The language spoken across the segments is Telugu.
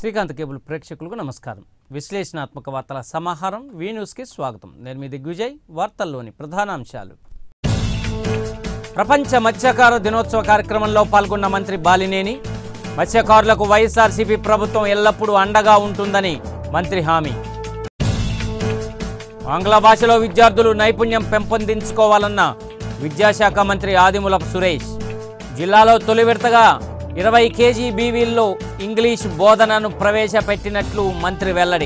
శ్రీకాంత్ కేబుల్ ప్రేక్షకులకు నమస్కారం విశ్లేషణాత్మక వార్తల సమాహారం వీ న్యూస్కి స్వాగతం నేను మీ దిగ్విజయ్ వార్తల్లోని ప్రధానాంశాలు ప్రపంచ మత్స్యకార దినోత్సవ కార్యక్రమంలో పాల్గొన్న మంత్రి బాలినేని మత్స్యకారులకు వైఎస్ఆర్సీపీ ప్రభుత్వం ఎల్లప్పుడూ అండగా ఉంటుందని మంత్రి హామీ ఆంగ్ల భాషలో విద్యార్థులు నైపుణ్యం పెంపొందించుకోవాలన్న విద్యాశాఖ మంత్రి ఆదిమూలపు సురేష్ జిల్లాలో తొలి విడతగా ఇరవై కేజీ బీవీల్లో ఇంగ్లీష్ బోధనను ప్రవేశపెట్టినట్లు మంత్రి వెల్లడి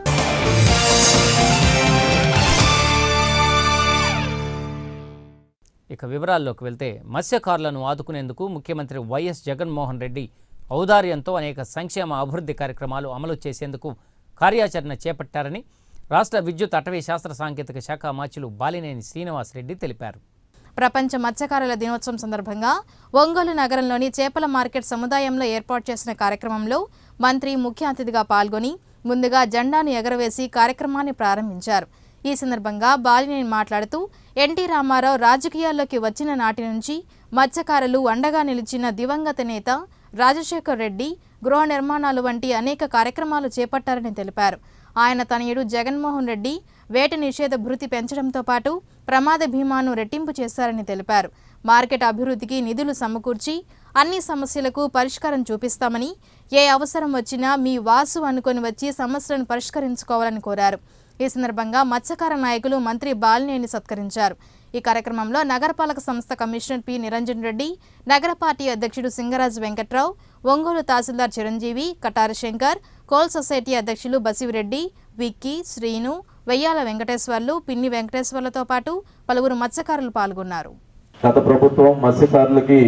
ఇక వివరాల్లోకి వెళ్తే మత్స్యకారులను ఆదుకునేందుకు ముఖ్యమంత్రి వైఎస్ జగన్మోహన్ రెడ్డి ఔదార్యంతో అనేక సంక్షేమ అభివృద్ధి కార్యక్రమాలు అమలు చేసేందుకు కార్యాచరణ చేపట్టారని రాష్ట్ర విద్యుత్ అటవీ శాస్త్ర సాంకేతిక శాఖ మాచులు బాలినేని శ్రీనివాసరెడ్డి తెలిపారు ప్రపంచ మత్స్యకారుల దినోత్సవం సందర్భంగా ఒంగోలు నగరంలోని చేపల మార్కెట్ సముదాయంలో ఏర్పాటు చేసిన కార్యక్రమంలో మంత్రి ముఖ్య అతిథిగా పాల్గొని ముందుగా జెండాను ఎగరవేసి కార్యక్రమాన్ని ప్రారంభించారు ఈ సందర్భంగా బాలినేని మాట్లాడుతూ ఎన్టీ రామారావు రాజకీయాల్లోకి వచ్చిన నాటి నుంచి మత్స్యకారులు అండగా నిలిచిన దివంగత నేత రాజశేఖర్ రెడ్డి గృహ నిర్మాణాలు వంటి అనేక కార్యక్రమాలు చేపట్టారని తెలిపారు ఆయన తనయుడు జగన్మోహన్ రెడ్డి వేట నిషేధ భృతి పెంచడంతో పాటు ప్రమాద భీమాను రెట్టింపు చేశారని తెలిపారు మార్కెట్ అభివృద్ధికి నిధులు సమకూర్చి అన్ని సమస్యలకు పరిష్కారం చూపిస్తామని ఏ అవసరం వచ్చినా మీ వాసు అనుకొని వచ్చి సమస్యలను పరిష్కరించుకోవాలని కోరారు ఈ సందర్భంగా మత్స్యకార నాయకులు మంత్రి బాలినేని సత్కరించారు ఈ కార్యక్రమంలో నగరపాలక సంస్థ కమిషనర్ పి నిరంజన్ రెడ్డి నగర పార్టీ అధ్యక్షుడు సింగరాజు వెంకట్రావు ఒంగోలు తహసీల్దార్ చిరంజీవి కటారి శంకర్ కోల్ సొసైటీ అధ్యక్షులు బసివిరెడ్డి విక్కీ శ్రీను వెయ్యాల వెంకటేశ్వర్లు పిన్ని వెంకటేశ్వర్లతో పాటు పలువురు మత్స్యకారులు పాల్గొన్నారు గత ప్రభుత్వం మత్స్యకారులకి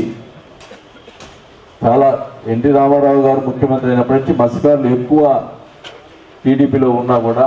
చాలా ఎన్టీ రామారావు గారు ముఖ్యమంత్రి అయినప్పటి నుంచి మత్స్యకారులు ఎక్కువ టీడీపీలో ఉన్నా కూడా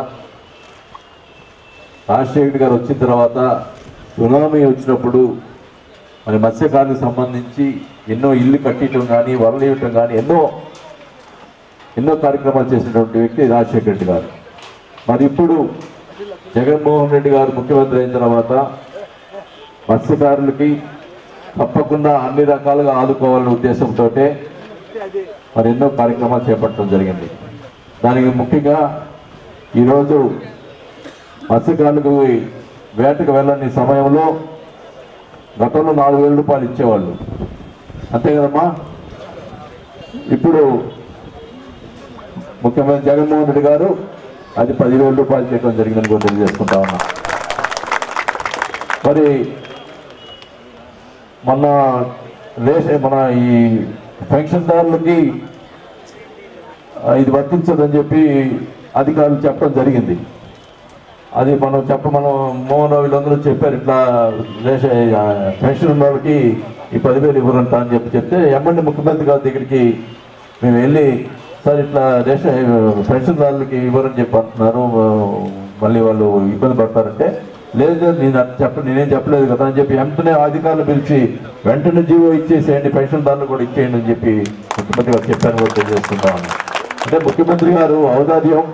రాజశేఖర్ గారు వచ్చిన తర్వాత సునామీ వచ్చినప్పుడు మరి మత్స్యకారులకు సంబంధించి ఎన్నో ఇల్లు కట్టించడం కానీ వలలు ఇవ్వటం కానీ ఎన్నో ఎన్నో కార్యక్రమాలు చేసినటువంటి వ్యక్తి రాజశేఖర రెడ్డి గారు మరి ఇప్పుడు జగన్మోహన్ రెడ్డి గారు ముఖ్యమంత్రి అయిన తర్వాత మత్స్యకారులకి తప్పకుండా అన్ని రకాలుగా ఆదుకోవాలనే ఉద్దేశంతో మరి ఎన్నో కార్యక్రమాలు చేపట్టడం జరిగింది దానికి ముఖ్యంగా ఈరోజు మత్స్యకారులకు వేటకు వెళ్ళని సమయంలో గతంలో నాలుగు వేల రూపాయలు ఇచ్చేవాళ్ళు అంతే కదమ్మా ఇప్పుడు ముఖ్యమంత్రి జగన్మోహన్ రెడ్డి గారు అది పదివేల రూపాయలు చేయడం జరిగిందని కూడా తెలియజేసుకుంటా ఉన్నా మరి మన రేష మన ఈ పెన్షన్దారులకి ఆ, ఇది వర్తించదని చెప్పి అధికారులు చెప్పడం జరిగింది అది మనం చెప్ప మనం మోహన్ వీళ్ళందరూ చెప్పారు ఇట్లా రేష ఆ, పెన్షన్ ఉన్న వాళ్ళకి ఈ పదివేలు ఇవ్వరంట అని చెప్పి చెప్తే ఎమ్మండి ముఖ్యమంత్రి గారి దగ్గరికి మేము వెళ్ళి సార్ ఇట్లా రేష పెన్షన్దారులకి ఇవ్వరని చెప్పి అంటున్నారు ఆ, మళ్ళీ వాళ్ళు ఇబ్బంది పడతారంటే లేదు లేదు, నేను అట్లా చెప్ప నేనేం చెప్పలేదు కదా అని చెప్పి వెంటనే అధికారులు పిలిచి వెంటనే జీవో ఇచ్చేసేయండి పెన్షన్దారులు కూడా ఇచ్చేయండి అని చెప్పి ముఖ్యమంత్రి గారు చెప్పాను కూడా తెలియజేసుకుంటామని అంటే ముఖ్యమంత్రి గారు ఔదార్యం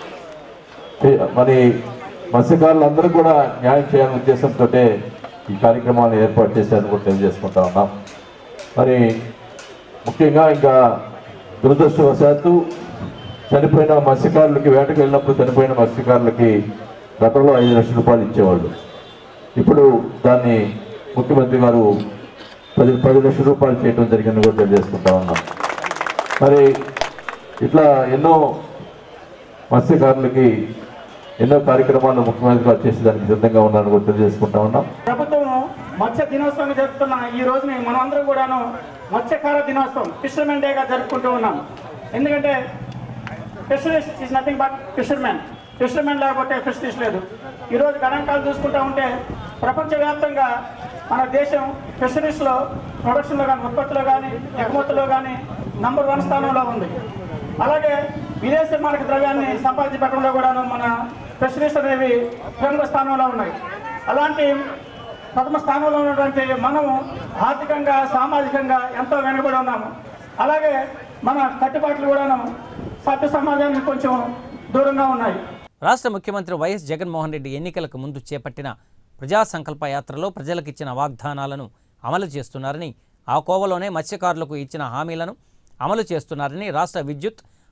ఏ- మరి మత్స్యకారులందరూ కూడా న్యాయం చేయాలనే ఉద్దేశంతో ఈ కార్యక్రమాలను ఏర్పాటు చేశారని కూడా తెలియజేసుకుంటా ఉన్నాం మరి ముఖ్యంగా ఇంకా దురదృష్టవశాత్తు చనిపోయిన మత్స్యకారులకి వేటకు వెళ్ళినప్పుడు చనిపోయిన మత్స్యకారులకి గతంలో ఐదు లక్షల రూపాయలు ఇచ్చేవాళ్ళు ఇప్పుడు దాన్ని ముఖ్యమంత్రి గారు పది పది లక్షల రూపాయలు చేయడం జరిగిందని కూడా తెలియజేసుకుంటా ఉన్నాం మరి ఇట్లా ఎన్నో మత్స్యకారులకి ఎన్నో కార్యక్రమాలు ముఖ్యమంత్రి గారు చేసేదానికి సిద్ధంగా ఉన్నారని కూడా తెలియజేసుకుంటా ఉన్నాం ప్రభుత్వం మత్స్య దినోత్సవం జరుపుతున్న ఈ రోజుని మనమందరం కూడాను మత్స్యకార దినోత్సవం ఫిషర్మెన్ డేగా జరుపుకుంటూ ఉన్నాం ఎందుకంటే fisheries is nothing but fishermen fishermen లేకపోతే ఫిష్ ఫిష్ లేదు ఈరోజు గణాంకాలు చూసుకుంటా ఉంటే ప్రపంచవ్యాప్తంగా మన దేశం ఫిషరీస్లో ప్రొడక్షన్లో కానీ ఉత్పత్తిలో కానీ ఎగుమతుల్లో కానీ నంబర్ వన్ స్థానంలో ఉంది అలాగే విదేశీ మారక ద్రవ్యాన్ని సంపాదించి పెట్టడంలో కూడాను మన ఫిషరీస్ అనేవి ప్రముఖ స్థానంలో ఉన్నాయి అలాంటి ప్రథమ స్థానంలో ఉన్నటువంటి మనము ఆర్థికంగా సామాజికంగా ఎంతో వెనుకబడి ఉన్నాము అలాగే మన కట్టుబాట్లు కూడాను సభ్య సమాజానికి కొంచెం దూరంగా ఉన్నాయి రాష్ట్ర ముఖ్యమంత్రి వైఎస్ జగన్మోహన్ రెడ్డి ఎన్నికలకు ముందు చేపట్టిన ప్రజా సంకల్ప యాత్రలో ప్రజలకిచ్చిన వాగ్దానాలను అమలు చేస్తున్నారని ఆ కోవలోనే మత్స్యకారులకు ఇచ్చిన హామీలను అమలు చేస్తున్నారని రాష్ట్ర విద్యుత్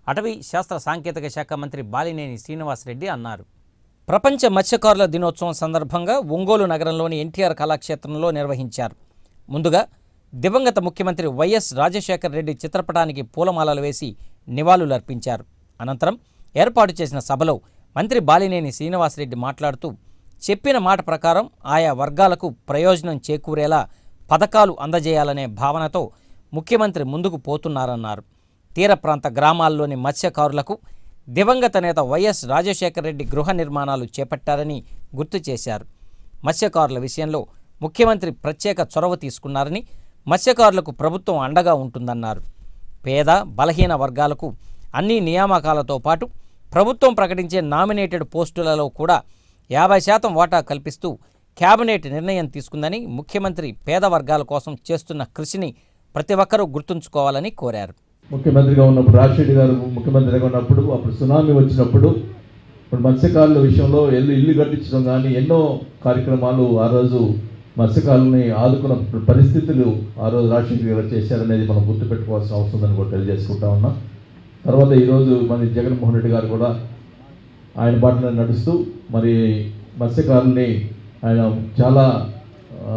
అటవీ శాస్త్ర సాంకేతిక శాఖ మంత్రి బాలినేని శ్రీనివాసరెడ్డి అన్నారు ప్రపంచ మత్స్యకారుల దినోత్సవం సందర్భంగా ఒంగోలు నగరంలోని ఎన్టీఆర్ కళాక్షేత్రంలో నిర్వహించారు ముందుగా దివంగత ముఖ్యమంత్రి వైఎస్ రాజశేఖర రెడ్డి చిత్రపటానికి పూలమాలలు వేసి నివాళులర్పించారు అనంతరం ఏర్పాటు చేసిన సభలో మంత్రి బాలినేని శ్రీనివాసరెడ్డి మాట్లాడుతూ చెప్పిన మాట ప్రకారం ఆయా వర్గాలకు ప్రయోజనం చేకూరేలా పథకాలు అందజేయాలనే భావనతో ముఖ్యమంత్రి ముందుకు పోతున్నారన్నారు తీర ప్రాంత గ్రామాల్లోని మత్స్యకారులకు దివంగత నేత వైఎస్ రాజశేఖర రెడ్డి గృహ నిర్మాణాలు చేపట్టారని గుర్తు చేశారు మత్స్యకారుల విషయంలో ముఖ్యమంత్రి ప్రత్యేక చొరవ తీసుకున్నారని మత్స్యకారులకు ప్రభుత్వం అండగా ఉంటుందన్నారు పేద బలహీన వర్గాలకు అన్ని నియామకాలతో పాటు ప్రభుత్వం ప్రకటించే నామినేటెడ్ పోస్టులలో కూడా యాభై శాతం వాటా కల్పిస్తూ కేబినెట్ నిర్ణయం తీసుకుందని ముఖ్యమంత్రి పేద వర్గాల కోసం చేస్తున్న కృషిని ప్రతి ఒక్కరూ గుర్తుంచుకోవాలని కోరారు ముఖ్యమంత్రిగా ఉన్నప్పుడు రాజశేఖర్ గారు ముఖ్యమంత్రిగా ఉన్నప్పుడు అప్పుడు సునామీ వచ్చినప్పుడు ఇప్పుడు మత్స్యకారుల విషయంలో ఇల్లు ఇల్లు కట్టించడం కానీ ఎన్నో కార్యక్రమాలు ఆ రోజు మత్స్యకారులని ఆదుకున్న పరిస్థితులు ఆ రోజు రాజశేఖర్ గారు చేశారనేది మనం గుర్తుపెట్టుకోవాల్సిన అవసరం ఉందని కూడా తెలియజేసుకుంటా ఉన్నాం తర్వాత ఈరోజు మన జగన్మోహన్ రెడ్డి గారు కూడా ఆయన బాటలో నడుస్తూ మరి మత్స్యకారుల్ని ఆయన చాలా ఆ,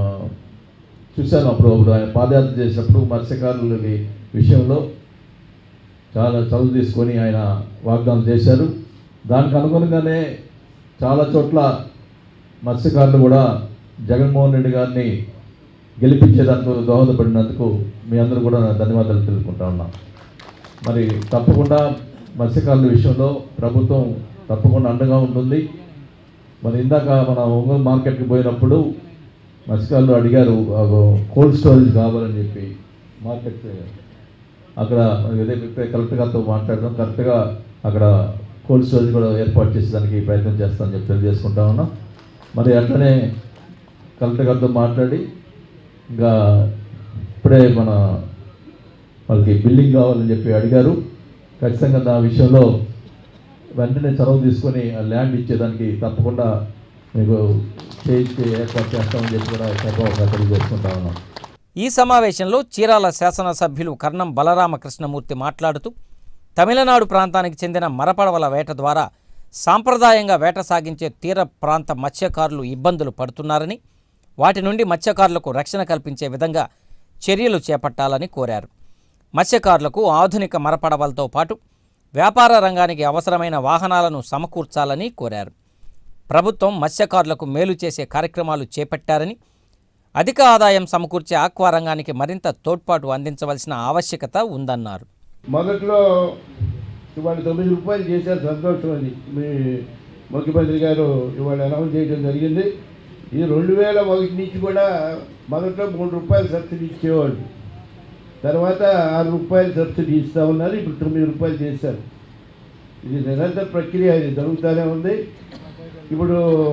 చూశాను అప్పుడు అప్పుడు ఆయన పాదయాత్ర చేసినప్పుడు మత్స్యకారులకి విషయంలో చాలా చదువు తీసుకొని ఆయన వాగ్దానం చేశారు దానికి అనుగుణంగానే చాలా చోట్ల మత్స్యకారులు కూడా జగన్మోహన్ రెడ్డి గారిని గెలిపించేదానికి దోహదపడినందుకు మీ అందరూ కూడా నా ధన్యవాదాలు తెలుపుకుంటా ఉన్నాం మరి తప్పకుండా మత్స్యకారుల విషయంలో ప్రభుత్వం తప్పకుండా అండగా ఉంటుంది మరి ఇందాక మన ఒంగోలు మార్కెట్కి పోయినప్పుడు మత్స్యకారులు అడిగారు ఆ కోల్డ్ స్టోరేజ్ కావాలని చెప్పి మార్కెట్ అక్కడ ఇదే కలెక్టర్ గారితో మాట్లాడడం కరెక్ట్గా అక్కడ కోల్డ్ స్టోరేజ్ కూడా ఏర్పాటు చేసేదానికి ప్రయత్నం చేస్తామని చెప్పి తెలియజేసుకుంటా ఉన్నాం మరి అట్లనే కలెక్టర్ గారితో మాట్లాడి ఇంకా ఇప్పుడే మన వాళ్ళకి బిల్డింగ్ కావాలని చెప్పి అడిగారు ఖచ్చితంగా నా విషయంలో వెంటనే చొరవ తీసుకొని ఆ ల్యాండ్ ఇచ్చేదానికి తప్పకుండా మీకు చేయించి ఏర్పాటు చేస్తామని చెప్పి కూడా సభ తెలియజేసుకుంటా ఉన్నాం ఈ సమావేశంలో చీరాల శాసనసభ్యులు కర్ణం బలరామకృష్ణమూర్తి మాట్లాడుతూ తమిళనాడు ప్రాంతానికి చెందిన మరపడవల వేట ద్వారా సాంప్రదాయంగా వేట సాగించే తీర ప్రాంత మత్స్యకారులు ఇబ్బందులు పడుతున్నారని వాటి నుండి మత్స్యకారులకు రక్షణ కల్పించే విధంగా చర్యలు చేపట్టాలని కోరారు మత్స్యకారులకు ఆధునిక మరపడవలతో పాటు వ్యాపార రంగానికి అవసరమైన వాహనాలను సమకూర్చాలని కోరారు ప్రభుత్వం మత్స్యకారులకు మేలు చేసే కార్యక్రమాలు చేపట్టారని అధిక ఆదాయం సమకూర్చే ఆక్వా రంగానికి మరింత తోడ్పాటు అందించవలసిన ఆవశ్యకత ఉందన్నారు మొదట్లో ఇవాళ తొమ్మిది రూపాయలు చేశారు సంతోషం అని మీ ముఖ్యమంత్రి గారు ఇవాళ అనౌన్స్ చేయడం జరిగింది ఇది రెండు వేల ఒకటి నుంచి కూడా మొదట్లో మూడు రూపాయలు సబ్సిడీ ఇచ్చేవాళ్ళు తర్వాత ఆరు రూపాయలు సబ్సిడీ ఇస్తూ ఉన్నారు ఇప్పుడు తొమ్మిది రూపాయలు చేశారు ఇది నిరంతర ప్రక్రియ ఇది జరుగుతూనే ఉంది ఇప్పుడు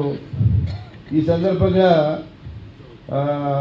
ఈ సందర్భంగా ఆ,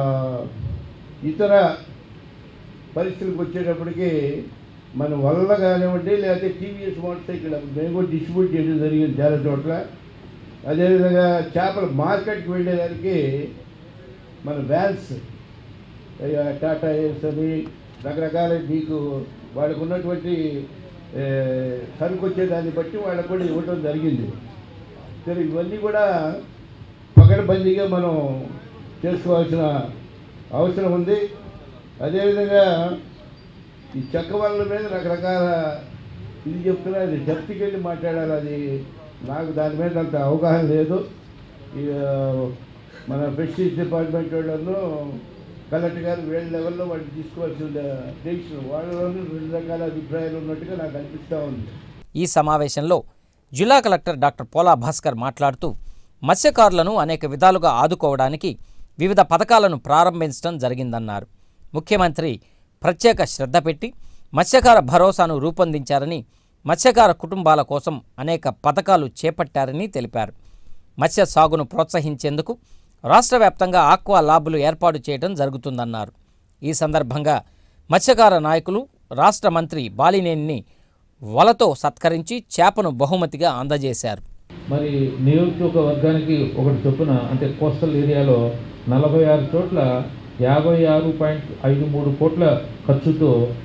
ఇతర పరిస్థితులకు వచ్చేటప్పటికి మన వల్ల కానివ్వండి లేకపోతే టీవీఎస్ మోటార్ సైకిల్ మేము కూడా డిస్ట్రిబ్యూట్ చేయడం జరిగింది చాలా చోట్ల అదేవిధంగా చేపల మార్కెట్కి వెళ్ళేదానికి మన వ్యాన్స్ అయ్యా, టాటా ఏస్ అని రకరకాల మీకు వాళ్ళకు ఉన్నటువంటి ఏ, సరుకు వచ్చేదాన్ని బట్టి వాళ్ళకు కూడా ఇవ్వటం జరిగింది సరే ఇవన్నీ కూడా పకడ్బందీగా మనం చేసుకోవాల్సిన అవసరం ఉంది అదేవిధంగా ఈ చెక్క వాళ్ళ మీద రకరకాల ఇది చెప్తున్నా అది డెప్త్కి వెళ్ళి మాట్లాడాలి అది నాకు దాని మీద అంత అవగాహన లేదు ఈ, ఆ, మన ఫిషరీస్ డిపార్ట్మెంట్ వాళ్ళను కలెక్టర్ గారు వీళ్ళ లెవెల్లో వాళ్ళు తీసుకోవాల్సిన డెసిషన్ వాళ్ళలోనూ రెండు రకాల అభిప్రాయాలు ఉన్నట్టుగా నాకు అనిపిస్తూ ఉంది ఈ సమావేశంలో జిల్లా కలెక్టర్ డాక్టర్ పోలా భాస్కర్ మాట్లాడుతూ మత్స్యకారులను అనేక విధాలుగా ఆదుకోవడానికి వివిధ పథకాలను ప్రారంభించడం జరిగిందన్నారు ముఖ్యమంత్రి ప్రత్యేక శ్రద్ధ పెట్టి మత్స్యకార భరోసాను రూపొందించారని మత్స్యకార కుటుంబాల కోసం అనేక పథకాలు చేపట్టారని తెలిపారు మత్స్య సాగును ప్రోత్సహించేందుకు రాష్ట్ర వ్యాప్తంగా ఆక్వా ల్యాబులు ఏర్పాటు చేయడం జరుగుతుందన్నారు ఈ సందర్భంగా మత్స్యకార నాయకులు రాష్ట్ర మంత్రి బాలినేనిని వలతో సత్కరించి చేపను బహుమతిగా అందజేశారు మరి నియోజకవర్గానికి ఒకటి చొప్పున అంటే కోస్టల్ ఏరియాలో నలభై ఆరు చోట్ల యాభై ఆరు పాయింట్ ఐదు మూడు కోట్ల ఖర్చుతో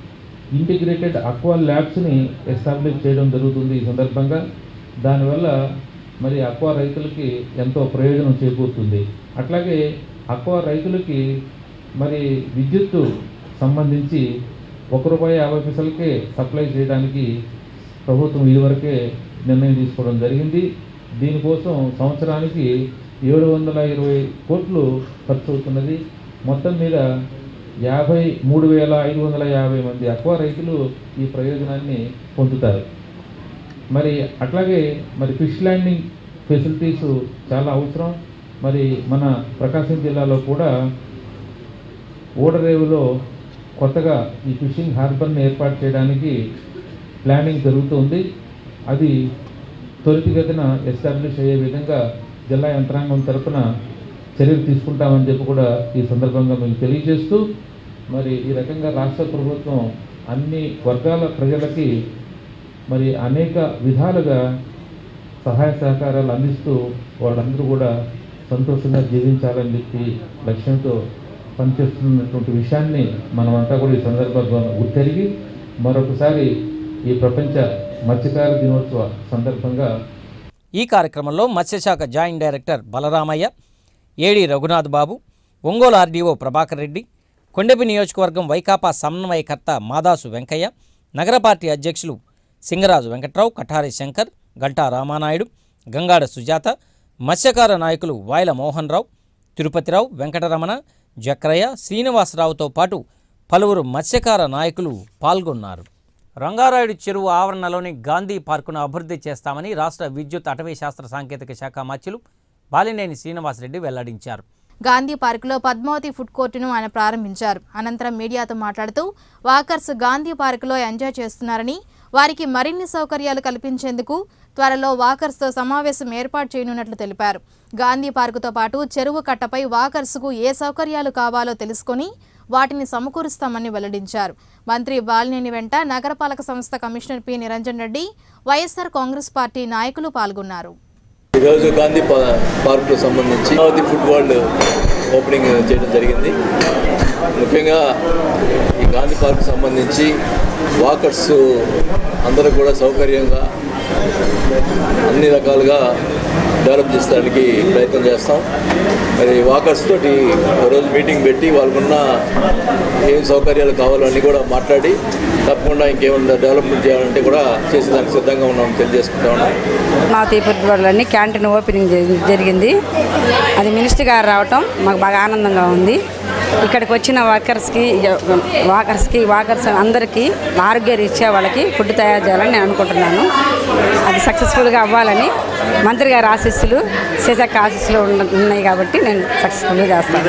ఇంటిగ్రేటెడ్ అక్వా ల్యాబ్స్ని ఎస్టాబ్లిష్ చేయడం జరుగుతుంది ఈ సందర్భంగా దానివల్ల మరి అక్వా రైతులకి ఎంతో ప్రయోజనం చేకూరుతుంది అట్లాగే అక్వా రైతులకి మరి విద్యుత్తు సంబంధించి ఒక రూపాయి యాభై పైసలకే సప్లై చేయడానికి ప్రభుత్వం ఇదివరకే నిర్ణయం తీసుకోవడం జరిగింది దీనికోసం సంవత్సరానికి ఏడు వందల ఇరవై కోట్లు ఖర్చు అవుతున్నది మొత్తం మీద యాభై మూడు వేల ఐదు వందల యాభై మంది అక్వా రైతులు ఈ ప్రయోజనాన్ని పొందుతారు మరి అట్లాగే మరి ఫిష్ ల్యాండింగ్ ఫెసిలిటీస్ చాలా అవసరం మరి మన ప్రకాశం జిల్లాలో కూడా ఓడరేవులో కొత్తగా ఈ ఫిషింగ్ హార్బర్ని ఏర్పాటు చేయడానికి ప్లానింగ్ జరుగుతుంది అది త్వరితగతిన ఎస్టాబ్లిష్ అయ్యే విధంగా జిల్లా యంత్రాంగం తరపున చర్యలు తీసుకుంటామని చెప్పి కూడా ఈ సందర్భంగా మీకు తెలియజేస్తూ మరి ఈ రకంగా రాష్ట్ర ప్రభుత్వం అన్ని వర్గాల ప్రజలకి మరి అనేక విధాలుగా సహాయ సహకారాలు అందిస్తూ వాళ్ళందరూ కూడా సంతోషంగా జీవించాలని చెప్పి లక్ష్యంతో పనిచేస్తున్నటువంటి విషయాన్ని మనమంతా కూడా ఈ సందర్భంగా గుర్తెరిగి మరొకసారి ఈ ప్రపంచ మత్స్యకార దినోత్సవ సందర్భంగా ఈ కార్యక్రమంలో మత్స్యశాఖ joint director Balaramaiah AD Raghunath Babu Ongole RDO Prabhakar Reddy Kondapi నియోజకవర్గం వైకాపా సమన్వయకర్త మాదాసు వెంకయ్య నగర పార్టీ అధ్యక్షులు సింగరాజు వెంకట్రావు కఠారి శంకర్ గంటా రామానాయుడు గంగాడ సుజాత మత్స్యకార నాయకులు వాయల మోహన్ రావు తిరుపతిరావు వెంకటరమణ జక్రయ్య శ్రీనివాసరావుతో పాటు పలువురు మత్స్యకార నాయకులు పాల్గొన్నారు రంగారాయుడు చెరువు ఆవరణలోని గాంధీ పార్కును అభివృద్ధి చేస్తామని రాష్ట్ర విద్యుత్ అటవీ శాస్త్ర సాంకేతిక శాఖ మధ్యులు బాలినేని శ్రీనివాసరెడ్డి వెల్లడించారు గాంధీ పార్కులో పద్మావతి ఫుడ్ కోర్టును ఆయన ప్రారంభించారు అనంతరం మీడియాతో మాట్లాడుతూ వాకర్స్ గాంధీ పార్కులో ఎంజాయ్ చేస్తున్నారని వారికి మరిన్ని సౌకర్యాలు కల్పించేందుకు త్వరలో వాకర్స్తో సమావేశం ఏర్పాటు చేయనున్నట్లు తెలిపారు గాంధీ పార్కుతో పాటు చెరువు కట్టపై వాకర్స్కు ఏ సౌకర్యాలు కావాలో తెలుసుకొని వాటిని సమకూరుస్తామని వెల్లడించారు మంత్రి బాలినేని వెంట నగరపాలక సంస్థ commissioner P Niranjan Reddy YSR Congress party నాయకులు పాల్గొన్నారు ఈరోజు గాంధీ పా- పార్కుకు సంబంధించి అమరావతి ఫుడ్ వరల్డ్ ఓపెనింగ్ చేయడం జరిగింది ముఖ్యంగా ఈ గాంధీ పార్క్ సంబంధించి వాకర్స్ అందరూ కూడా సౌకర్యంగా అన్ని రకాలుగా డెవలప్ చేసడానికి ప్రయత్నం చేస్తాం మరి వాకర్స్ తోటి రోజు మీటింగ్ పెట్టి వాళ్ళకున్న ఏం సౌకర్యాలు కావాలో అన్నీ కూడా మాట్లాడి తప్పకుండా ఇంకేమైనా డెవలప్మెంట్ చేయాలంటే కూడా చేసేదానికి సిద్ధంగా ఉన్నాం తెలియజేసుకుంటా ఉన్నాం మా తీపూర్లోని క్యాంటీన్ ఓపెనింగ్ జరి- జరిగింది అది మినిస్టర్ గారు రావటం మాకు బాగా ఆనందంగా ఉంది ఇక్కడికి వచ్చిన వర్కర్స్కి వాకర్స్కి వాకర్స్ అందరికీ ఆరోగ్య రీత్యా వాళ్ళకి ఫుడ్ తయారు చేయాలని నేను అనుకుంటున్నాను అది సక్సెస్ఫుల్గా అవ్వాలని మంత్రి గారి ఆశీస్సులు శశాఖ ఆశీస్సులు ఉన్న- ఉన్నాయి కాబట్టి నేను సక్సెస్ఫుల్గా చేస్తాను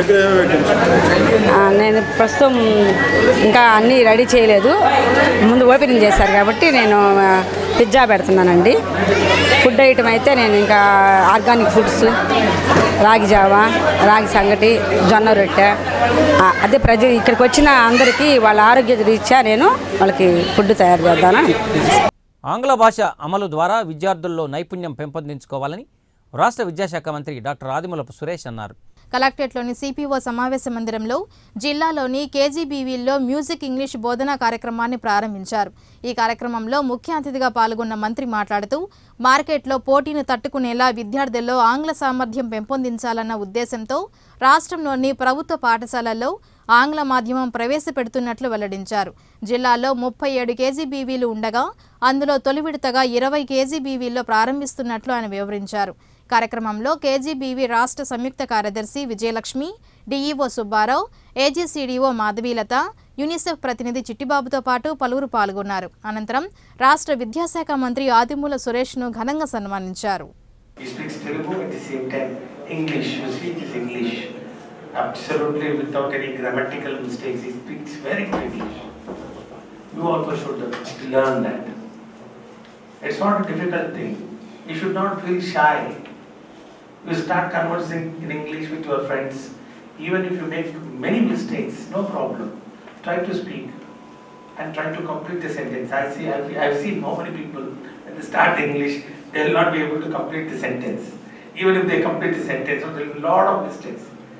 ఆ, నేను ప్రస్తుతం ఇంకా అన్నీ రెడీ చేయలేదు ముందు ఓపెనింగ్ చేశారు కాబట్టి నేను ఆ, పిజ్జా పెడుతున్నానండి ఫుడ్ ఐటమ్ అయితే నేను ఇంకా ఆర్గానిక్ ఫుడ్స్ రాగి జావా రాగి సంగటి జొన్న రొట్టె ఆ, అదే ప్రజలు ఇక్కడికి వచ్చిన అందరికీ వాళ్ళ ఆరోగ్య రీత్యా నేను వాళ్ళకి ఫుడ్ తయారు చేద్దామని అనుకుంటున్నాను ఆంగ్ల భాష అమలు ద్వారా విద్యార్థుల్లో నైపుణ్యం పెంపొందించుకోవాలని రాష్ట్ర విద్యాశాఖ మంత్రి డాక్టర్ ఆదిమూలపు సురేష్ అన్నారు కలెక్టరేట్లోని సిపిఓ సమావేశ మందిరంలో జిల్లాలోని కేజీబీవీల్లో మ్యూజిక్ ఇంగ్లీష్ బోధనా కార్యక్రమాన్ని ప్రారంభించారు ఈ కార్యక్రమంలో ముఖ్య అతిథిగా పాల్గొన్న మంత్రి మాట్లాడుతూ మార్కెట్లో పోటీని తట్టుకునేలా విద్యార్థుల్లో ఆంగ్ల సామర్థ్యం పెంపొందించాలన్న ఉద్దేశంతో రాష్ట్రంలోని ప్రభుత్వ పాఠశాలల్లో ఆంగ్ల మాధ్యమం ప్రవేశపెడుతున్నట్లు వెల్లడించారు జిల్లాలో ముప్పై ఏడు కేజీబీవీలు ఉండగా అందులో తొలి విడతగా ఇరవై కేజీబీవీల్లో ప్రారంభిస్తున్నట్లు ఆయన వివరించారు కార్యక్రమంలో కేజీబీవీ రాష్ట్ర సంయుక్త కార్యదర్శి Vijayalakshmi DEO Subbarao AGCDO Madhavilatha UNICEF ప్రతినిధి చిట్టిబాబుతో పాటు పలువురు పాల్గొన్నారు అనంతరం రాష్ట్ర విద్యాశాఖ మంత్రి ఆదిమూల సురేష్ను ఘనంగా సన్మానించారు He speaks Telugu at the same time English. You speak his English absolutely without any grammatical mistakes. He speaks very good English. You also should learn that. It's not a difficult thing. You should not feel shy. You start conversing in English with your friends. Even if you make many mistakes, no problem. Try to speak and try to complete the sentence. I see, I've, I've seen how many people, when they start English, they'll not be able to complete the sentence. Even if they complete the sentence, there will be a lot of mistakes.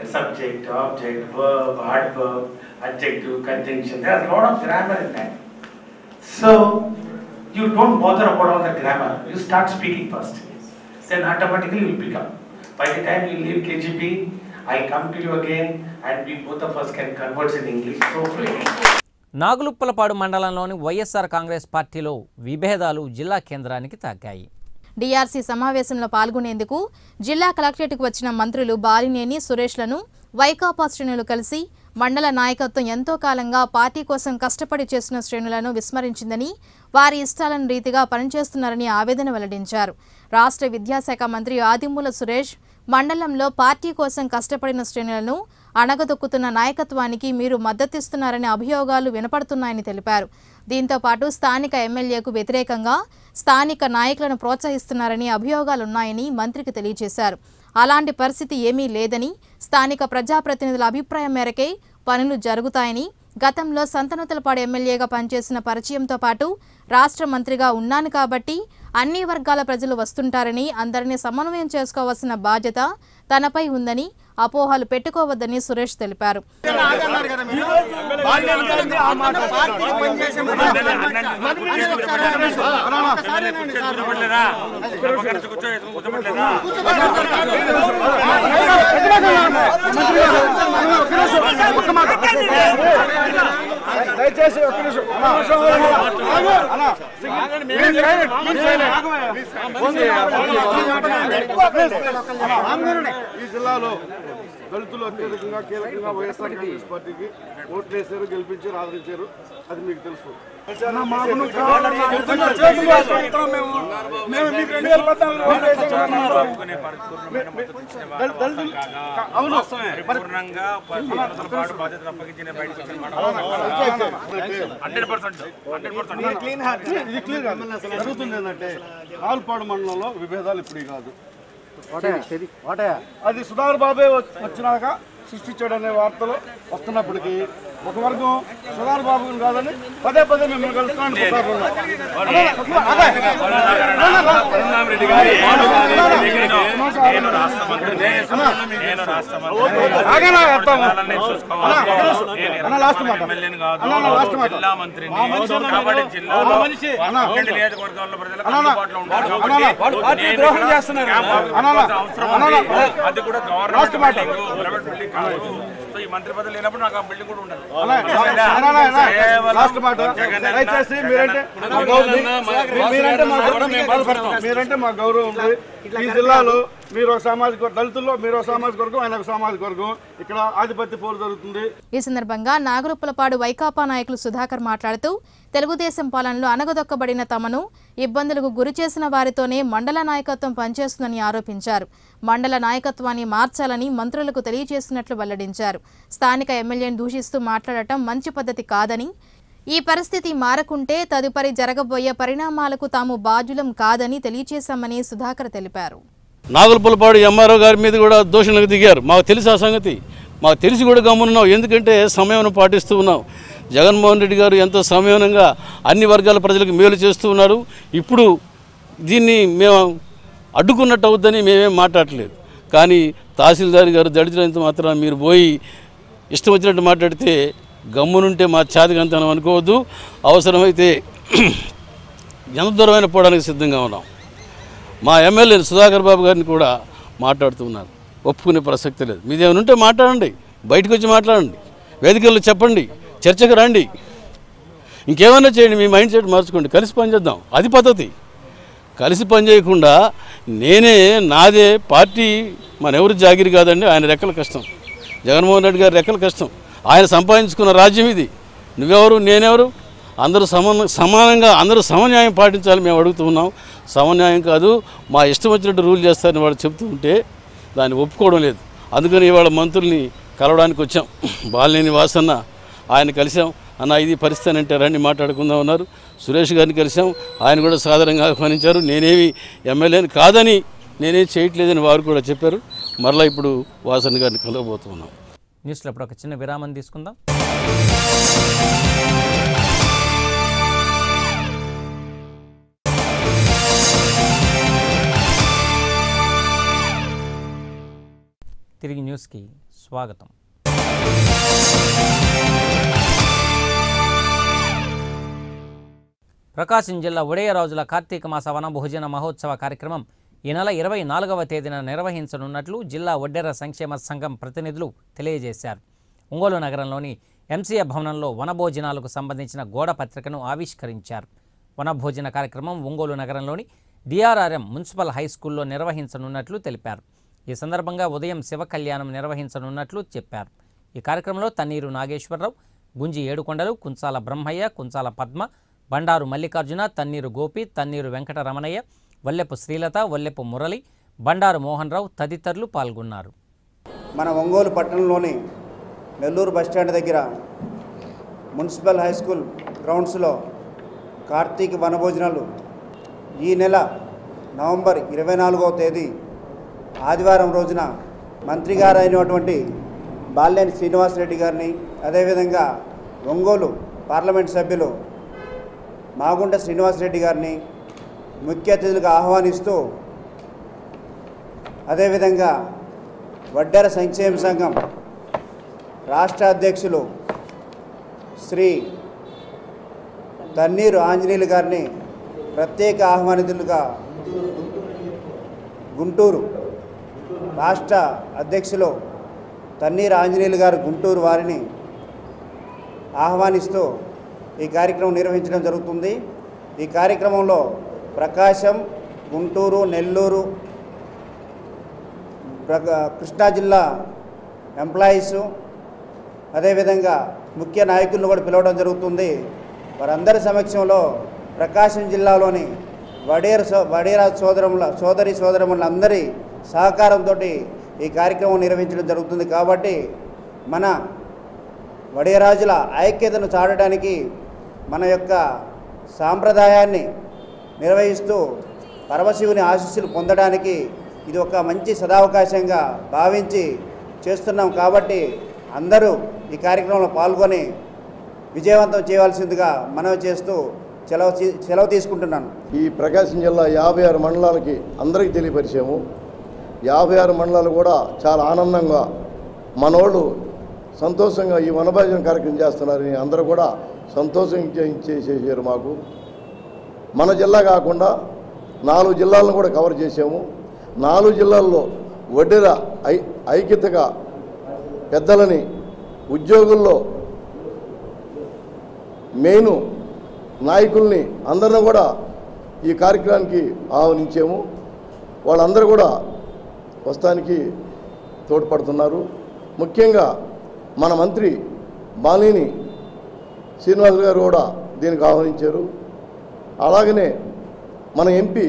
subject, object, verb, adverb, adjective, conjunction. There are a lot of grammar in that. So you don't bother about all the grammar. You start speaking first. Then automatically you will pick up. By the time you leave KGP, I'll come to you again and we both of us can converse in English so freely. Naguluppalapadu మండలంలోని వైఎస్ఆర్ కాంగ్రెస్ పార్టీలో విభేదాలు జిల్లా కేంద్రానికి తాకాయి డిఆర్సీ సమావేశంలో పాల్గొనేందుకు జిల్లా కలెక్టరేట్కు వచ్చిన మంత్రులు బాలినేని సురేష్లను వైకాపా శ్రేణులు కలిసి మండల నాయకత్వం ఎంతో కాలంగా పార్టీ కోసం కష్టపడి చేసిన శ్రేణులను విస్మరించిందని వారి ఇష్టాలను రీతిగా పనిచేస్తున్నారని ఆవేదన వెల్లడించారు రాష్ట్ర విద్యాశాఖ మంత్రి ఆదిమూల సురేష్ మండలంలో పార్టీ కోసం కష్టపడిన శ్రేణులను అణగదొక్కుతున్న నాయకత్వానికి మీరు మద్దతిస్తున్నారనే అభియోగాలు వినపడుతున్నాయని తెలిపారు దీంతో పాటు స్థానిక ఎమ్మెల్యేకు వ్యతిరేకంగా స్థానిక నాయకులను ప్రోత్సహిస్తున్నారని అభియోగాలున్నాయని మంత్రికి తెలియజేశారు అలాంటి పరిస్థితి ఏమీ లేదని స్థానిక ప్రజాప్రతినిధుల అభిప్రాయం మేరకే పనులు జరుగుతాయని గతంలో సంతనూతలపాడు ఎమ్మెల్యేగా పనిచేసిన పరిచయంతో పాటు రాష్ట్ర మంత్రిగా ఉన్నాను కాబట్టి అన్ని వర్గాల ప్రజలు వస్తుంటారని అందరినీ సమన్వయం చేసుకోవాల్సిన బాధ్యత తనపై ఉందని అపోహలు పెట్టుకోవద్దని సురేష్ తెలిపారు దయచేసి ఒక్క నిమిషం అన్నా, మీరు సైలెంట్, మీరు సైలెంట్. అన్నా, ఈ జిల్లాలో దళితులు అత్యధికంగా కీలకంగా వైఎస్ఆర్ కాంగ్రెస్ పార్టీకి ఓట్లు వేశారు గెలిపించారు ఆదరించారు అది మీకు తెలుసు మేము మీకు రెండు వేల పద్నాలుగులో ఓట్లు వేసాం. దళితులు- దళితులు- అవును మరి పూర్ణంగా పదవులతో పాటు బాధ్యతలు అప్పగించిన బయటకు వచ్చిన మాట హండ్రెడ్ పర్సెంట్ హండ్రెడ్ పర్సెంట్ ఇది క్లియర్ కాదు జరుగుతుంది ఏంటంటే ఆల్పాడు మండలంలో విభేదాలు ఇప్పుడు కాదు అది సుధాకర్ బాబే వచ్- వచ్చినాక సృష్టించాడనే వార్తలు వస్తున్నప్పటికీ ఒక వర్గం సుధాకర్ బాబు కాదని పదే పదే మిమ్మల్ని కలుస్తున్నాను సుధాకర్ బాబు. రెడ్డి గారి నేను రాష్ట్ర మంత్రి నేను రాష్ట్ర ఆగనా అర్థం? మంత్రి చూసుకోవాలి నేను అన్న లాస్ట్ మాట ఎమ్మెల్యేని కాదు అన్న, అన్న, లాస్ట్ మాట జిల్లా మంత్రిని ఆ మనిషి అన్న కాబట్టి మీరు. జిల్లాలో ఆ మనిషి. అన్న. పన్నెండు నియోజకవర్గాల ప్రజలకు అన్న, అన్న. అందుబాటులో ఉండాలి అన్న, కాబట్టి అన్న. వాడు పార్టీ నేను ద్రోహం ఇక్కడ చేస్తున్నారు. క్యాంప్ ఆఫీస్ అన్న, అన్న. అవసరం అన్న, ఉంది. అన్న. అది కూడా లాస్ట్ గవర్నమెంట్ మాట. బిల్డింగ్ ప్రైవేట్ బిల్డింగ్ కాదు సో ఈ మంత్రి పదవి లేనప్పుడు నాకు ఆ బిల్డింగ్ కూడా ఉండదు అన్న, అన్న, అన్న, అన్న. లాస్ట్ మాట దయచేసి మీరంటే మా గౌరవం మీరంటే మా గౌరవం మేము బాధపడతాం మీరంటే మా గౌరవం ఉంది ఈ జిల్లాలో మీరు ఒక సామాజిక వర్గం- దళితుల్లో మీరు ఒక సామాజిక వర్గం ఆయన ఒక సామాజిక వర్గం ఇక్కడ ఆధిపత్య పోరు జరుగుతుంది ఈ సందర్భంగా నాగరుప్పలపాడు వైకాపా నాయకులు సుధాకర్ మాట్లాడుతూ తెలుగుదేశం పాలనలో అనగదొక్కబడిన తమను ఇబ్బందులకు గురి చేసిన వారితోనే మండల నాయకత్వం పనిచేస్తుందని ఆరోపించారు మండల నాయకత్వాన్ని మార్చాలని మంత్రులకు తెలియజేస్తున్నట్లు వెల్లడించారు స్థానిక ఎమ్మెల్యేను దూషిస్తూ మాట్లాడటం మంచి పద్ధతి కాదని ఈ పరిస్థితి మారకుంటే తదుపరి జరగబోయే పరిణామాలకు తాము బాధ్యులం కాదని తెలియజేశామని సుధాకర్ తెలిపారు నాగులపులపాడు ఎంఆర్ఓ గారి మీద కూడా దోషణలకు దిగారు మాకు తెలిసి ఆ సంగతి మాకు తెలిసి కూడా గమ్మునున్నాం ఎందుకంటే సమయం పాటిస్తూ ఉన్నాం జగన్మోహన్ రెడ్డి గారు ఎంతో సంయమనంగా అన్ని వర్గాల ప్రజలకు మేలు చేస్తూ ఉన్నారు ఇప్పుడు దీన్ని మేము అడ్డుకున్నట్టు అవుద్దని మేమేం మాట్లాడట్లేదు కానీ తహసీల్దార్ గారు దళితులంత మాత్రం మీరు పోయి ఇష్టం వచ్చినట్టు మాట్లాడితే గమ్మునుంటే మా చేతకంతనం అనుకోవద్దు అవసరమైతే ఎంత దూరమైన పోవడానికి సిద్ధంగా ఉన్నాం మా ఎమ్మెల్యే సుధాకర్ బాబు గారిని కూడా మాట్లాడుతూ ఉన్నారు ఒప్పుకునే ప్రసక్తి లేదు మీది ఏమైనా ఉంటే మాట్లాడండి బయటకు వచ్చి మాట్లాడండి వేదికల్లో చెప్పండి చర్చకు రండి ఇంకేమైనా చేయండి మీ మైండ్ సెట్ మార్చుకోండి కలిసి పనిచేద్దాం అది పద్ధతి కలిసి పని చేయకుండా నేనే నాదే పార్టీ మన ఎవరు జాగిరి కాదండి ఆయన రెక్కల కష్టం జగన్మోహన్ రెడ్డి గారి రెక్కల కష్టం ఆయన సంపాదించుకున్న రాజ్యం ఇది నువ్వెవరు నేనెవరు అందరూ సమాన సమానంగా అందరూ సమన్యాయం పాటించాలి మేము అడుగుతూ ఉన్నాం సమన్యాయం కాదు మా ఇష్టం వచ్చినట్టు రూల్ చేస్తారని వాళ్ళు చెప్తూ ఉంటే దాన్ని ఒప్పుకోవడం లేదు అందుకని ఇవాళ మంత్రుల్ని కలవడానికి వచ్చాం బాలినేని వాసన్న ఆయన కలిసాం అన్న ఇది పరిస్థితి అంటే రండి మాట్లాడుకుందాం ఉన్నారు సురేష్ గారిని కలిసాం ఆయన కూడా సాధారణంగా ఆహ్వానించారు నేనేమి ఎమ్మెల్యేని కాదని నేనేం చేయట్లేదని వారు కూడా చెప్పారు మరలా ఇప్పుడు వాసన్ గారిని కలవబోతున్నాం న్యూస్లో ఇప్పుడు ఒక చిన్న విరామం తీసుకుందాం తిరిగి న్యూస్కి స్వాగతం ప్రకాశం జిల్లా ఉడయరాజుల కార్తీక మాస వన భోజన మహోత్సవ కార్యక్రమం ఈ నెల ఇరవై నాలుగవ తేదీన నిర్వహించనున్నట్లు జిల్లా ఒడ్డెర సంక్షేమ సంఘం ప్రతినిధులు తెలియజేశారు ఒంగోలు నగరంలోని ఎంసీఏ భవనంలో వనభోజనాలకు సంబంధించిన గోడ పత్రికను ఆవిష్కరించారు వనభోజన కార్యక్రమం ఒంగోలు నగరంలోని డిఆర్ఆర్ఎం మున్సిపల్ హై స్కూల్లో నిర్వహించనున్నట్లు తెలిపారు ఈ సందర్భంగా ఉదయం శివ కళ్యాణం నిర్వహించనున్నట్లు చెప్పారు ఈ కార్యక్రమంలో తన్నీరు నాగేశ్వరరావు గుంజి ఏడుకొండలు కుంచాల బ్రహ్మయ్య కుంచాల పద్మ బండారు మల్లికార్జున తన్నీరు గోపి తన్నీరు వెంకట రమణయ్య వల్లెపు శ్రీలత వల్లెపు మురళి బండారు మోహన్ రావు తదితరులు పాల్గొన్నారు మన ఒంగోలు పట్టణంలోని నెల్లూరు బస్టాండ్ దగ్గర మున్సిపల్ హై స్కూల్ గ్రౌండ్స్లో కార్తీక వనభోజనాలు ఈ నెల నవంబర్ ఇరవై నాలుగవ తేదీ ఆదివారం రోజున మంత్రి గారు అయినటువంటి బాల్యాని శ్రీనివాసరెడ్డి గారిని అదేవిధంగా ఒంగోలు పార్లమెంట్ సభ్యులు మాగుంట శ్రీనివాసరెడ్డి గారిని ముఖ్య అతిథులుగా ఆహ్వానిస్తూ అదేవిధంగా వడ్డెర సంక్షేమ సంఘం రాష్ట్ర అధ్యక్షులు శ్రీ తన్నీరు ఆంజనేయులు గారిని ప్రత్యేక ఆహ్వానితులుగా గుంటూరు రాష్ట్ర అధ్యక్షులు తన్నీరు ఆంజనేయులు గారు గుంటూరు వారిని ఆహ్వానిస్తూ ఈ కార్యక్రమం నిర్వహించడం జరుగుతుంది ఈ కార్యక్రమంలో ప్రకాశం గుంటూరు నెల్లూరు ప్రక- కృష్ణా జిల్లా ఎంప్లాయీసు అదేవిధంగా ముఖ్య నాయకులను కూడా పిలవడం జరుగుతుంది వారందరి సమక్షంలో ప్రకాశం జిల్లాలోని వడేరు సో వడేరా సోదరముల సోదరి సోదరములందరి సహకారంతో ఈ కార్యక్రమం నిర్వహించడం జరుగుతుంది కాబట్టి మన వడేరాజుల ఐక్యతను చాటడానికి మన యొక్క సాంప్రదాయాన్ని నిర్వహిస్తూ పరమశివుని ఆశీస్సులు పొందడానికి ఇది ఒక మంచి సదావకాశంగా భావించి చేస్తున్నాం కాబట్టి అందరూ ఈ కార్యక్రమంలో పాల్గొని విజయవంతం చేయవలసిందిగా మనవి చేస్తూ సెలవు తీ- సెలవు తీసుకుంటున్నాను ఈ ప్రకాశం జిల్లా యాభై ఆరు మండలాలకి అందరికీ తెలియపరిచాము యాభై ఆరు మండలాలు కూడా చాలా ఆనందంగా మనోళ్ళు సంతోషంగా ఈ వనభోజన కార్యక్రమం చేస్తున్నారని అందరూ కూడా సంతోషం చేసేసారు మాకు మన జిల్లా కాకుండా నాలుగు జిల్లాలను కూడా కవర్ చేసాము నాలుగు జిల్లాల్లో వడ్డెర ఐ ఐక్యతగా పెద్దలని ఉద్యోగుల్లో మెయిన్ నాయకుల్ని అందరిని కూడా ఈ కార్యక్రమానికి ఆహ్వానించాము వాళ్ళందరూ కూడా వస్తానికి తోడ్పడుతున్నారు ముఖ్యంగా మన మంత్రి బాలిని శ్రీనివాస్ గారు కూడా దీనికి ఆహ్వానించారు అలాగనే మన ఎంపీ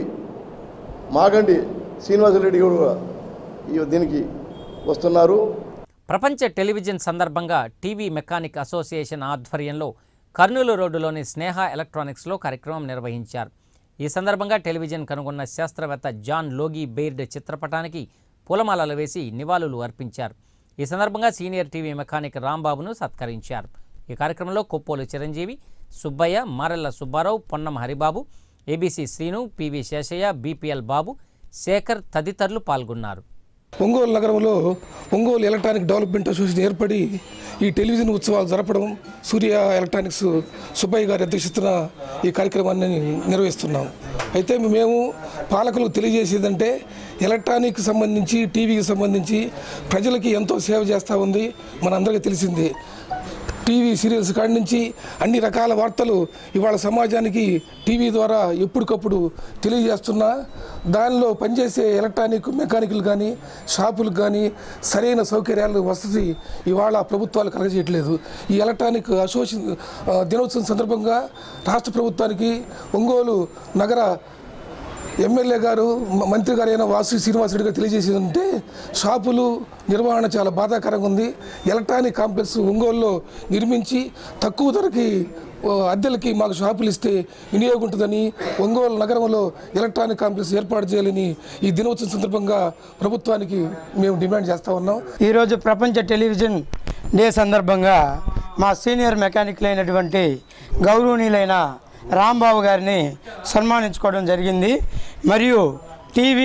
మాగండి శ్రీనివాసరెడ్డి కూడా ఈ దీనికి వస్తున్నారు ప్రపంచ టెలివిజన్ సందర్భంగా టీవీ మెకానిక్ అసోసియేషన్ ఆధ్వర్యంలో కర్నూలు రోడ్డులోని స్నేహ ఎలక్ట్రానిక్స్లో కార్యక్రమం నిర్వహించారు ఈ సందర్భంగా టెలివిజన్ కనుగొన్న శాస్త్రవేత్త జాన్ లోగి బెయిర్డ్ చిత్రపటానికి పూలమాలలు వేసి నివాళులు అర్పించారు ఈ సందర్భంగా సీనియర్ టీవీ మెకానిక్ రాంబాబును సత్కరించారు ఈ కార్యక్రమంలో Koppolu Chiranjeevi Subbaiah Marella Subbarao Ponnam Haribabu ABC Srinu PV Seshaiah BPL Babu Sekhar తదితరులు పాల్గొన్నారు ఒంగోలు నగరంలో ఒంగోలు ఎలక్ట్రానిక్ డెవలప్మెంట్ అసోసియేషన్ ఏర్పడి ఈ టెలివిజన్ ఉత్సవాలు జరపడం సూర్య ఎలక్ట్రానిక్స్ సుబ్బయ్య గారి అధ్యక్షతన ఈ కార్యక్రమాన్ని నిర్వహిస్తున్నాం అయితే మేము పాలకులకు తెలియజేసేదంటే ఎలక్ట్రానిక్ సంబంధించి టీవీకి సంబంధించి ప్రజలకి ఎంతో సేవ చేస్తూ ఉంది మనందరికీ తెలిసింది టీవీ సీరియల్స్ కాడి నుంచి అన్ని రకాల వార్తలు ఇవాళ సమాజానికి టీవీ ద్వారా ఎప్పటికప్పుడు తెలియజేస్తున్నా దానిలో పనిచేసే ఎలక్ట్రానిక్ మెకానికల్ కానీ షాపులకు కానీ సరైన సౌకర్యాలు వసతి ఇవాళ ప్రభుత్వాలు కలగజేయట్లేదు ఈ ఎలక్ట్రానిక్ అసోసియేషన్ ఆ, దినోత్సవం సందర్భంగా రాష్ట్ర ప్రభుత్వానికి ఒంగోలు నగర ఎమ్మెల్యే గారు మ- మంత్రి గారు అయిన వాసు శ్రీనివాసరెడ్డి గారు తెలియజేసేది అంటే షాపులు నిర్వహణ చాలా బాధాకరంగా ఉంది ఎలక్ట్రానిక్ కాంప్లెక్స్ ఒంగోలులో నిర్మించి తక్కువ ధరకి ఓ, అద్దెలకి మాకు షాపులు ఇస్తే వినియోగం ఉంటుందని ఒంగోలు నగరంలో ఎలక్ట్రానిక్ కాంప్లెక్స్ ఏర్పాటు చేయాలని ఈ దినోత్సవం సందర్భంగా ప్రభుత్వానికి మేము డిమాండ్ చేస్తా ఉన్నాం ఈరోజు ప్రపంచ టెలివిజన్ డే సందర్భంగా మా సీనియర్ మెకానిక్లు అయినటువంటి గౌరవనీయులైన రాంబాబు గారిని సన్మానించుకోవడం జరిగింది మరియు టీవీ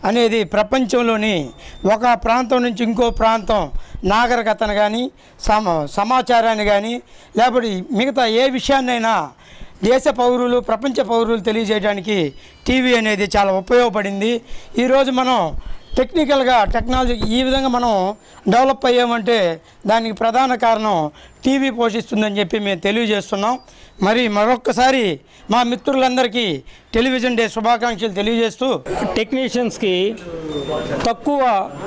అనేది ప్రపంచంలోని ఒక ప్రాంతం నుంచి ఇంకో ప్రాంతం నాగరికతను కానీ సమ సమాచారాన్ని కానీ లేకపోతే మిగతా ఏ విషయాన్నైనా దేశ పౌరులు ప్రపంచ పౌరులు తెలియజేయడానికి టీవీ అనేది చాలా ఉపయోగపడింది ఈరోజు మనం టెక్నికల్గా టెక్నాలజీ ఈ విధంగా మనం డెవలప్ అయ్యామంటే దానికి ప్రధాన కారణం టీవీ పోషిస్తుందని చెప్పి మేము తెలియజేస్తున్నాం మరి మరొక్కసారి మా మిత్రులందరికీ టెలివిజన్ డే శుభాకాంక్షలు తెలియజేస్తూ టెక్నీషియన్స్కి తక్కువ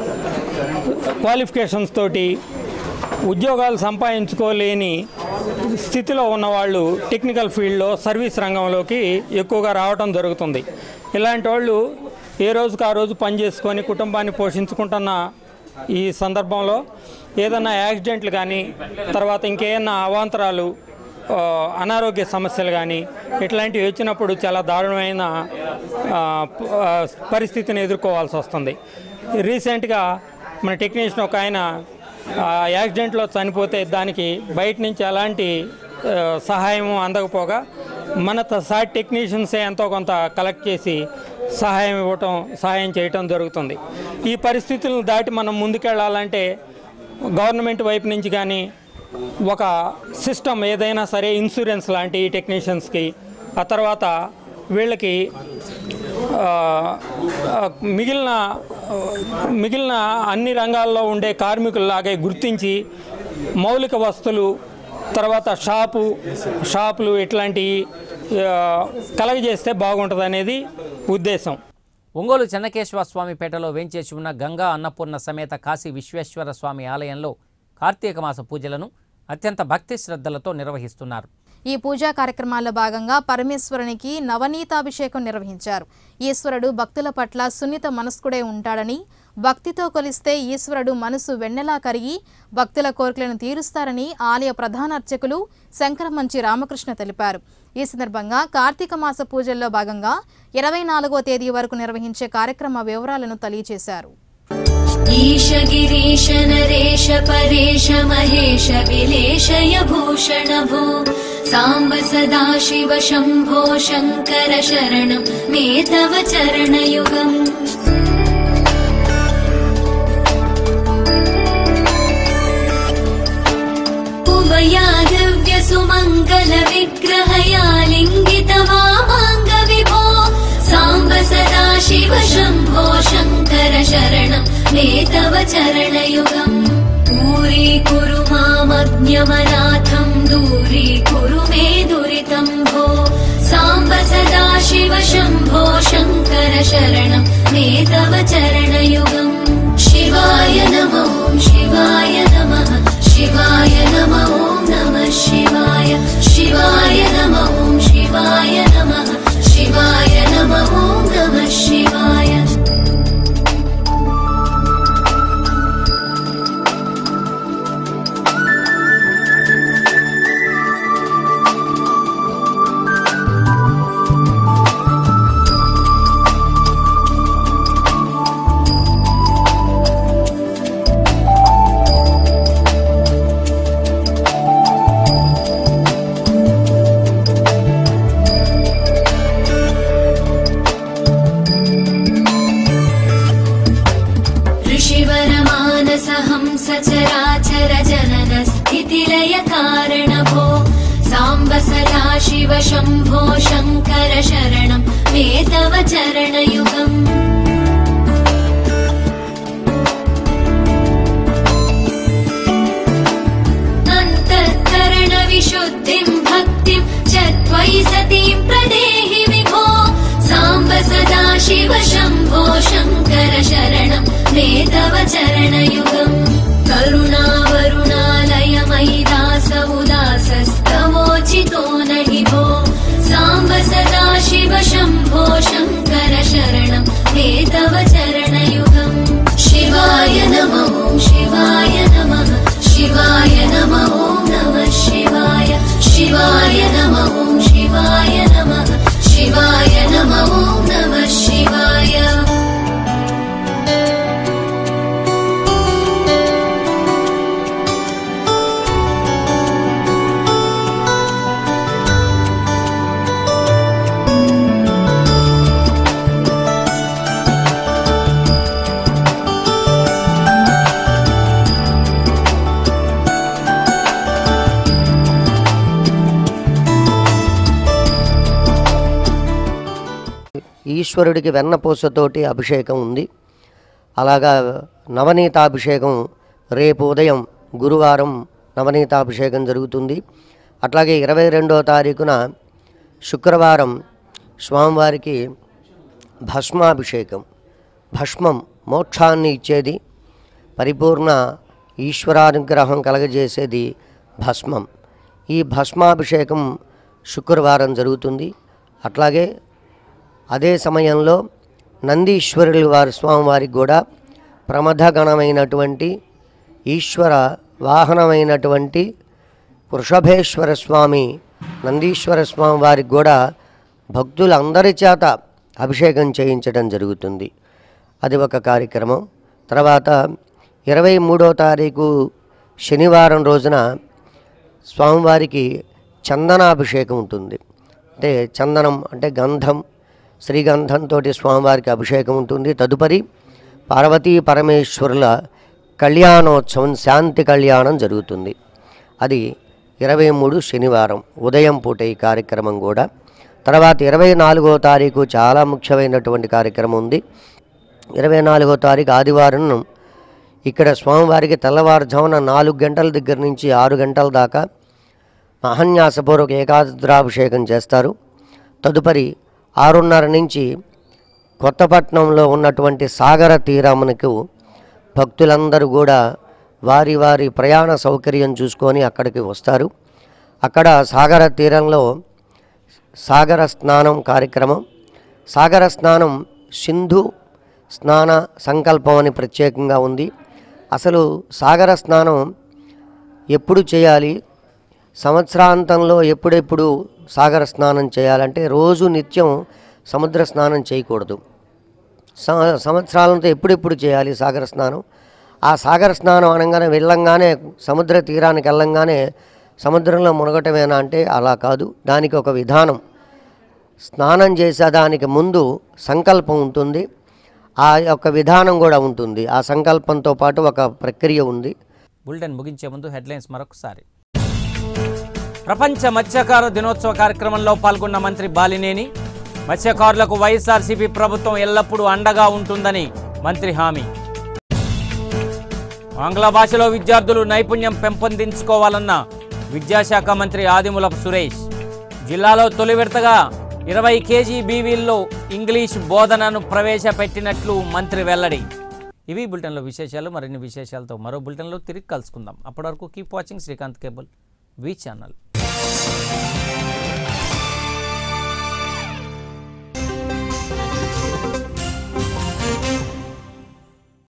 క్వాలిఫికేషన్స్ తోటి ఉద్యోగాలు సంపాదించుకోలేని స్థితిలో ఉన్నవాళ్ళు టెక్నికల్ ఫీల్డ్లో సర్వీస్ రంగంలోకి ఎక్కువగా రావటం జరుగుతుంది ఇలాంటి వాళ్ళు ఏ రోజుకు ఆ రోజు పని చేసుకొని కుటుంబాన్ని పోషించుకుంటున్న ఈ సందర్భంలో ఏదైనా యాక్సిడెంట్లు కానీ తర్వాత ఇంకేమన్నా అవాంతరాలు ఆ, అనారోగ్య సమస్యలు కానీ ఇట్లాంటివి వచ్చినప్పుడు చాలా దారుణమైన ఆ, ప- ఆ, పరిస్థితిని ఎదుర్కోవాల్సి వస్తుంది రీసెంట్గా మన టెక్నీషియన్ ఒక ఆయన ఆ యాక్సిడెంట్లో చనిపోతే దానికి బయట నుంచి ఎలాంటి ఆ, సహాయం అందకపోగా మన త- సాటి టెక్నీషియన్సే ఎంతో కొంత కలెక్ట్ చేసి సహాయం ఇవ్వటం సహాయం చేయటం జరుగుతుంది ఈ పరిస్థితులను దాటి మనం ముందుకెళ్ళాలంటే గవర్నమెంట్ వైపు నుంచి కానీ ఒక సిస్టమ్ ఏదైనా సరే ఇన్సూరెన్స్ లాంటి టెక్నీషియన్స్కి ఆ తర్వాత వీళ్ళకి ఆ, ఆ, మిగిలిన ఆ, మిగిలిన అన్ని రంగాల్లో ఉండే కార్మికుల్లాగే గుర్తించి మౌలిక వస్తువులు తర్వాత షాపు షాపులు ఇట్లాంటివి ఆ, కలగజేస్తే బాగుంటుంది అనేది ఉద్దేశం ఒంగోలు చెన్నకేశ్వర స్వామిపేటలో వేంచేసి ఉన్న గంగా అన్నపూర్ణ సమేత కాశీ విశ్వేశ్వర స్వామి ఆలయంలో కార్తీక మాస పూజలను అత్యంత భక్తి శ్రద్ధలతో నిర్వహిస్తున్నారు ఈ పూజా కార్యక్రమాల్లో భాగంగా పరమేశ్వరునికి నవనీతాభిషేకం నిర్వహించారు ఈశ్వరుడు భక్తుల పట్ల సున్నిత మనస్కుడే ఉంటాడని భక్తితో కొలిస్తే ఈశ్వరుడు మనసు వెన్నెలా కరిగి భక్తుల కోరికలను తీరుస్తారని ఆలయ ప్రధాన అర్చకులు శంకరమంచి రామకృష్ణ తెలిపారు ఈ సందర్భంగా కార్తీక మాస పూజల్లో భాగంగా ఇరవై నాలుగో తేదీ వరకు నిర్వహించే కార్యక్రమ వివరాలను తెలియజేశారు ईश गिरीश नरेश परेश महेश विलेशय भूषण भो साम्ब सदा शिव शम्भो शङ्कर शरणं मे तव चरणयुगम् उभयादिव्य सुमङ्गल विग्रहया लिङ्गित वामाङ्ग विभो साम्ब सदा शिव शम्भो शङ्कर शरणं मे तव चरणयुगम् दूरीकुरु मामज्ञमनाथं दूरीकुरु मे दुरितं भो साम्ब सदा शिव शम्भो शङ्कर शरणं मे तव चरणयुगम् शिवाय नमो शिवाय नमः शिवाय नमो नमः शिवाय शिवाय नमो शिवाय नमः शिवाय नमो नमः शिवाय ऋषिवरमानसहंस चराचर जनन स्थितिलय कारणभो साम्ब सदा शिव शम्भो शङ्कर शरणं मे तव चरणयुगम् अन्तःकरणविशुद्धिं भक्तिं च त्वयि सतीं प्रदेहि विभो साम्ब सदा शिव शम्भो शङ्कर शरणं मे तव चरणयुगम् करुणावरुणालयमयि दास उदासस्तवोचितो न हि भो साम्ब सदा शिव शम्भो शङ्कर शरणं मे నందీశ్వరుడికి వెన్నపూసతోటి అభిషేకం ఉంది అలాగా నవనీతాభిషేకం రేపు ఉదయం గురువారం నవనీతాభిషేకం జరుగుతుంది అట్లాగే ఇరవై రెండో తారీఖున శుక్రవారం స్వామివారికి భస్మాభిషేకం భస్మం మోక్షాన్ని ఇచ్చేది పరిపూర్ణ ఈశ్వరానుగ్రహం కలగజేసేది భస్మం ఈ భస్మాభిషేకం శుక్రవారం జరుగుతుంది అట్లాగే అదే సమయంలో నందీశ్వరులు వారి స్వామివారికి కూడా ప్రమథగణమైనటువంటి ఈశ్వర వాహనమైనటువంటి వృషభేశ్వర స్వామి నందీశ్వర స్వామి వారికి కూడా భక్తులందరి చేత అభిషేకం చేయించడం జరుగుతుంది అది ఒక కార్యక్రమం తర్వాత ఇరవై మూడో తారీఖు శనివారం రోజున స్వామివారికి చందనాభిషేకం ఉంటుంది అంటే చందనం అంటే గంధం శ్రీగంధంతో స్వామివారికి అభిషేకం ఉంటుంది తదుపరి పార్వతీ పరమేశ్వరుల కళ్యాణోత్సవం శాంతి కళ్యాణం జరుగుతుంది అది ఇరవై మూడు శనివారం ఉదయం పూట ఈ కార్యక్రమం కూడా తర్వాత ఇరవై నాలుగో తారీఖు చాలా ముఖ్యమైనటువంటి కార్యక్రమం ఉంది ఇరవై నాలుగో తారీఖు ఆదివారం ఇక్కడ స్వామివారికి తెల్లవారుజామున నాలుగు గంటల దగ్గర నుంచి ఆరు గంటల దాకా మహన్యాసపూర్వక ఏకాద్రాభిషేకం చేస్తారు తదుపరి ఆరున్నర నుంచి కొత్తపట్నంలో ఉన్నటువంటి సాగర తీరమునకు భక్తులందరూ కూడా వారి వారి ప్రయాణ సౌకర్యం చూసుకొని అక్కడికి వస్తారు అక్కడ సాగర తీరంలో సాగర స్నానం కార్యక్రమం సాగర స్నానం సింధు స్నాన సంకల్పం అని ప్రత్యేకంగా ఉంది అసలు సాగర స్నానం ఎప్పుడు చేయాలి సంవత్సరాంతంలో ఎప్పుడెప్పుడు సాగర స్నానం చేయాలంటే రోజు నిత్యం సముద్ర స్నానం చేయకూడదు సం- సంవత్సరాలంతో ఎప్పుడెప్పుడు చేయాలి సాగర స్నానం ఆ సాగర స్నానం అనగానే వెళ్ళంగానే సముద్ర తీరానికి వెళ్ళంగానే సముద్రంలో మునగటమేనా అంటే అలా కాదు దానికి ఒక విధానం స్నానం చేసేదానికి ముందు సంకల్పం ఉంటుంది ఆ యొక్క విధానం కూడా ఉంటుంది ఆ సంకల్పంతో పాటు ఒక ప్రక్రియ ఉంది బులెటిన్ ముగించే ముందు హెడ్లైన్స్ మరొకసారి ప్రపంచ మత్స్యకార దినోత్సవ కార్యక్రమంలో పాల్గొన్న మంత్రి బాలినేని మత్స్యకారులకు వైఎస్ఆర్సీపీ ప్రభుత్వం ఎల్లప్పుడూ అండగా ఉంటుందని మంత్రి హామీ ఆంగ్ల భాషలో విద్యార్థులు నైపుణ్యం పెంపొందించుకోవాలన్న విద్యాశాఖ మంత్రి ఆదిమూలపు సురేష్ జిల్లాలో తొలి విడతగా ఇరవై కేజీ బీవీల్లో ఇంగ్లీష్ బోధనను ప్రవేశపెట్టినట్లు మంత్రి వెల్లడి ఇవి బులెటిన్లో విశేషాలు మరిన్ని విశేషాలతో మరో బులెటిన్లో తిరిగి కలుసుకుందాం అప్పటి వరకు keep watching Srikanth cable V channel